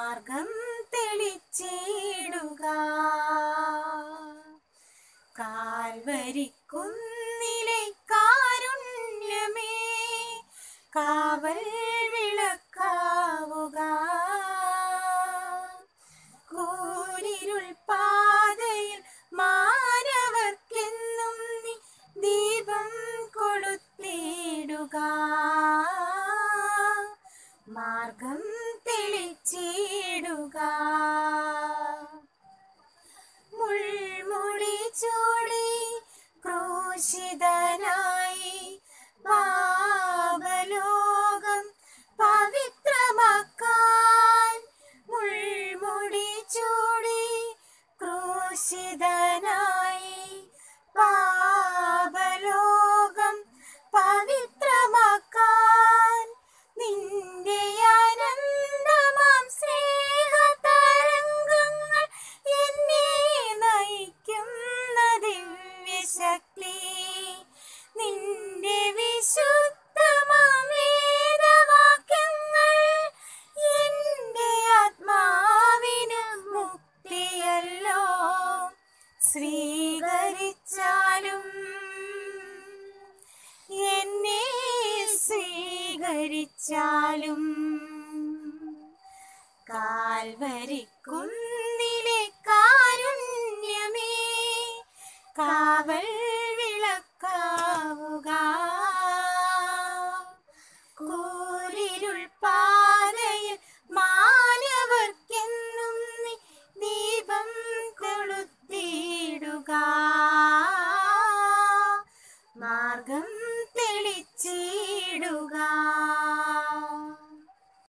മാർഗം തെളിച്ചിടുക കാൽവരിക്കുന്നിലെ കാരുണ്യമേ കാവൽ വിളക്കാവുക കൂരിരുൾ പാതയിൽ മാനവർക്കെന്നും നീ ദീപം കൊളുത്തിടുക മാർഗം തെളിച്ചിടുക മുൾമുടി ചൂടി ക്രൂശിതനായി പാപലോകം പവിത്രമാക്കാൻ മുൾമുടി ചൂടി ക്രൂശിതനായി പാപലോകം പവിത്രമാക്കാൻ നിന്റെ അനന്തമാം സ്നേഹതരംഗങ്ങൾ എന്നെ നയിക്കുന്ന ദിവ്യശക്തി നിന്റെ വിശുദ്ധമാം വേദവാക്യങ്ങൾ എന്റെ ആത്മാവിന് മുക്തിയല്ലോ സ്വീകരിച്ചാലും എന്നെ സ്വീകരിച്ചാലും കാൽവരിക്കും